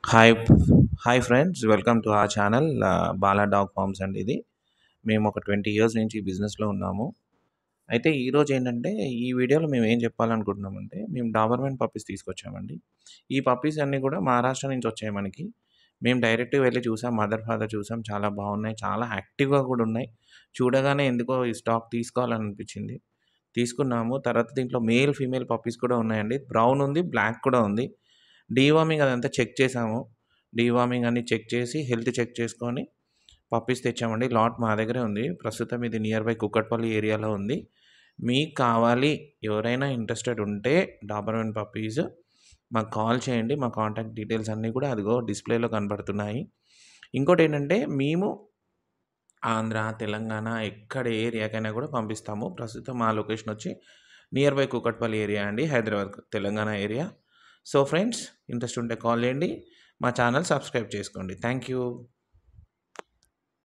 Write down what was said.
hi hi friends welcome to our channel Bala dog farms అండి ఇది మేము ఒక ట్వంటీ ఇయర్స్ నుంచి ఈ బిజినెస్లో ఉన్నాము అయితే ఈరోజు ఏంటంటే ఈ వీడియోలో మేము ఏం చెప్పాలనుకుంటున్నామంటే మేము డాబర్మెన్ పప్పీస్ తీసుకొచ్చామండి ఈ పప్పీస్ అన్నీ కూడా మహారాష్ట్ర నుంచి వచ్చాయి మనకి మేము డైరెక్ట్గా వెళ్ళి చూసాం మదర్ ఫాదర్ చూసాం చాలా బాగున్నాయి చాలా యాక్టివ్గా కూడా ఉన్నాయి చూడగానే ఎందుకో ఈ స్టాక్ తీసుకోవాలని అనిపించింది తీసుకున్నాము తర్వాత దీంట్లో మేల్ ఫీమేల్ పప్పీస్ కూడా ఉన్నాయండి బ్రౌన్ ఉంది బ్లాక్ కూడా ఉంది డీవార్మింగ్ అదంతా చెక్ చేసాము డీవార్మింగ్ అన్ని చెక్ చేసి హెల్త్ చెక్ చేసుకొని పప్పీస్ తెచ్చామండి లాట్ మా దగ్గరే ఉంది ప్రస్తుతం ఇది నియర్ బై కుక్కట్పల్లి ఏరియాలో ఉంది మీకు కావాలి ఎవరైనా ఇంట్రెస్టెడ్ ఉంటే డాబర్మెన్ పప్పీస్ మాకు కాల్ చేయండి మా కాంటాక్ట్ డీటెయిల్స్ అన్నీ కూడా అదిగో డిస్ప్లేలో కనబడుతున్నాయి ఇంకోటి ఏంటంటే మేము ఆంధ్ర తెలంగాణ ఎక్కడ ఏ ఏరియాకైనా కూడా పంపిస్తాము ప్రస్తుతం మా లొకేషన్ వచ్చి నియర్ బై కుకట్పల్లి ఏరియా అండి Hyderabad Telangana area so friends interest ఉంటే కాల్ చేయండి మా ఛానల్ సబ్స్క్రైబ్ చేసుకోండి థ్యాంక్ యూ